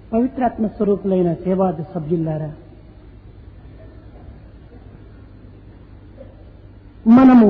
పవిత్రాత్మ స్వరూపులైన సేవాద సభ్యులారా మనము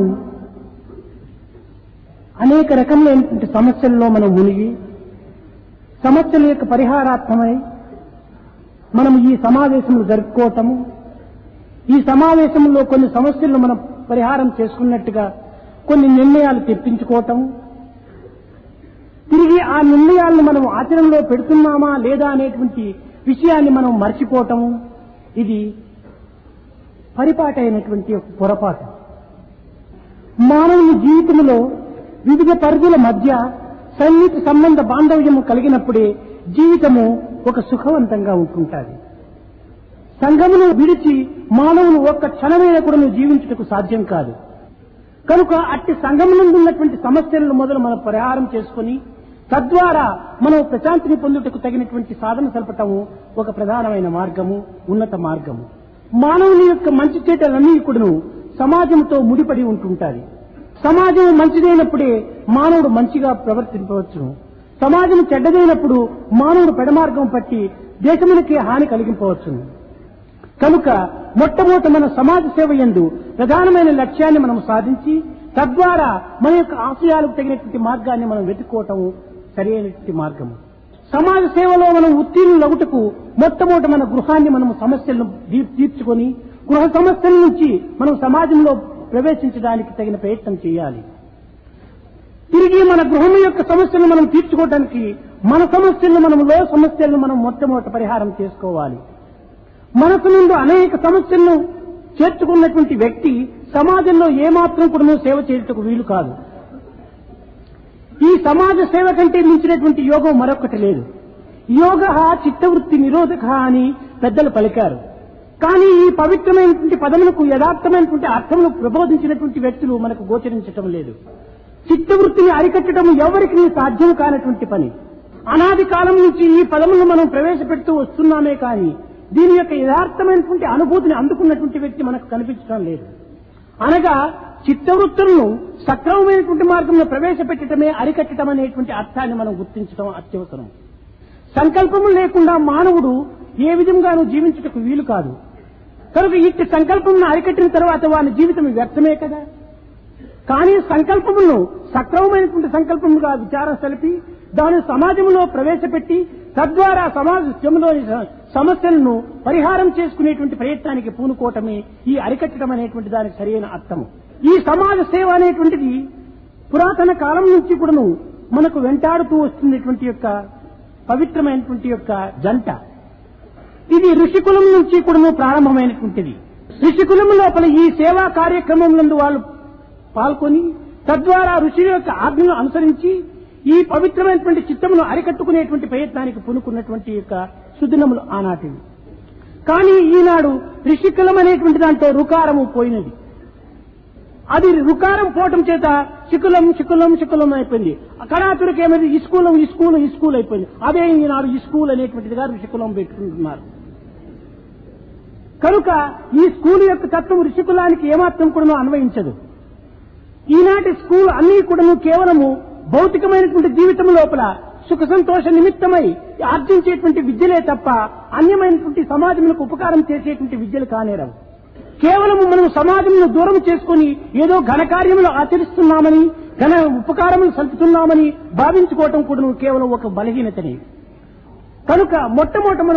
అనేక రకములైనటువంటి సమస్యల్లో మనం మునిగి సమస్యల యొక్క పరిహారార్థమై మనం ఈ సమావేశములు జరుపుకోవటము ఈ సమావేశంలో కొన్ని సమస్యలను మనం పరిహారం చేసుకున్నట్టుగా కొన్ని నిర్ణయాలు తెప్పించుకోవటం తిరిగి ఆ నిర్ణయాలను మనం ఆచరణలో పెడుతున్నామా లేదా అనేటువంటి విషయాన్ని మనం మర్చిపోవటము ఇది పరిపాటైనటువంటి ఒక పొరపాటు మానవుని జీవితంలో వివిధ పరిధుల మధ్య సన్నిహిత సంబంధ బాంధవ్యము కలిగినప్పుడే జీవితము ఒక సుఖవంతంగా ఉంటుంటుంది సంఘమును విడిచి మానవులు ఒక్క క్షణమైన కూడా నువ్వు జీవించుటకు సాధ్యం కాదు కనుక అట్టి సంఘమునందు ఉన్నటువంటి సమస్యలను మొదలు మనం పరిహారం చేసుకుని తద్వారా మనం ప్రశాంతిని పొందుటకు తగినటువంటి సాధన సలపటము ఒక ప్రధానమైన మార్గము ఉన్నత మార్గము మానవుని యొక్క మంచి చేటలన్నీ కూడాను సమాజంతో ముడిపడి ఉంటుంటాయి సమాజం మంచిదైనప్పుడే మానవుడు మంచిగా ప్రవర్తించవచ్చును సమాజం చెడ్డదైనప్పుడు మానవుడు పెడమార్గం పట్టి దేశమునికి హాని కలిగింపవచ్చును కనుక మొట్టమొదట మన సమాజ సేవ ఎందు ప్రధానమైన లక్ష్యాన్ని మనం సాధించి తద్వారా మన యొక్క ఆశయాలకు తగినటువంటి మార్గాన్ని మనం వెతుక్కోవటం సరైనటువంటి మార్గము సమాజ సేవలో మనం ఉత్తీర్ణులగుటకు మొట్టమొదట మన గృహాన్ని మనం సమస్యలను తీ- తీర్చుకొని గృహ సమస్యల నుంచి మనం సమాజంలో ప్రవేశించడానికి తగిన ప్రయత్నం చేయాలి తిరిగి మన గృహం యొక్క సమస్యలను మనం తీర్చుకోవడానికి మన సమస్యలను మనం లో సమస్యలను మనం మొట్టమొదట పరిహారం చేసుకోవాలి మనసు నుండి అనేక సమస్యలను చేర్చుకున్నటువంటి వ్యక్తి సమాజంలో ఏమాత్రం కూడా సేవ చేయటకు వీలు కాదు ఈ సమాజ సేవ కంటే మించినటువంటి యోగం మరొకటి లేదు యోగ చిత్తవృత్తి నిరోధక అని పెద్దలు పలికారు కానీ ఈ పవిత్రమైనటువంటి పదములకు యథార్థమైనటువంటి అర్థమును ప్రబోధించినటువంటి వ్యక్తులు మనకు గోచరించటం లేదు చిత్తవృత్తిని అరికట్టడం ఎవరికి సాధ్యం కానటువంటి పని అనాది కాలం నుంచి ఈ పదములను మనం ప్రవేశపెడుతూ వస్తున్నామే కానీ దీని యొక్క యథార్థమైనటువంటి అనుభూతిని అందుకున్నటువంటి వ్యక్తి మనకు కనిపించడం లేదు అనగా చిత్తవృత్తులను సక్రమమైనటువంటి మార్గంలో ప్రవేశపెట్టడమే అరికట్టడం అనేటువంటి అర్థాన్ని మనం గుర్తించడం అత్యవసరం సంకల్పము లేకుండా మానవుడు ఏ విధంగానూ జీవించుటకు వీలు కాదు కనుక ఇట్టి సంకల్పమును అరికట్టిన తర్వాత వాని జీవితం వ్యర్థమే కదా కానీ సంకల్పములను సక్రమమైనటువంటి సంకల్పముగా విచారం సలిపి దాని సమాజంలో ప్రవేశపెట్టి తద్వారా సమాజంలోని స- సమస్యలను పరిహారం చేసుకునేటువంటి ప్రయత్నానికి పూనుకోవటమే ఈ అరికట్టడం అనేటువంటి దానికి సరైన అర్థము ఈ సమాజ సేవ అనేటువంటిది పురాతన కాలం నుంచి కూడాను మనకు వెంటాడుతూ వస్తున్నటువంటి యొక్క పవిత్రమైనటువంటి యొక్క జంట ఇది ఋషికులం నుంచి కూడాను ప్రారంభమైనటువంటిది ఋషికులం లోపల ఈ సేవా కార్యక్రమం నందు వాళ్ళు పాల్గొని తద్వారా ఋషుల యొక్క ఆజ్ఞను అనుసరించి ఈ పవిత్రమైనటువంటి చిత్తమును అరికట్టుకునేటువంటి ప్రయత్నానికి పూనుకున్నటువంటి యొక్క సుదినములు ఆనాటివి కానీ ఈనాడు ఋషికులం అనేటువంటి దాంట్లో రుకారము పోయినది అది రుకారం పోవటం చేత శికులం శికులం శికులం అయిపోయింది కళాతుడికి ఏమైంది ఇస్కూలం ఇస్కూల్ ఇస్కూల్ అయిపోయింది అదే ఈనాడు ఇస్కూల్ అనేటువంటిదిగా ఋషికులం పెట్టుకుంటున్నారు కనుక ఈ స్కూల్ యొక్క తత్వం ఋషికులానికి ఏమాత్రం కూడా అన్వయించదు ఈనాటి స్కూల్ అన్ని కూడాను కేవలము భౌతికమైనటువంటి జీవితం లోపల సుఖ సంతోష నిమిత్తమై ఆర్జించేటువంటి విద్యలే తప్ప అన్యమైనటువంటి సమాజములకు ఉపకారం చేసేటువంటి విద్యలు కానేరవు కేవలము మనం సమాజంను దూరం చేసుకుని ఏదో ఘనకార్యములు ఆచరిస్తున్నామని ఘన ఉపకారములు సల్పుతున్నామని భావించుకోవటం కూడా కేవలం ఒక బలహీనతని కనుక మొట్టమొదట మనం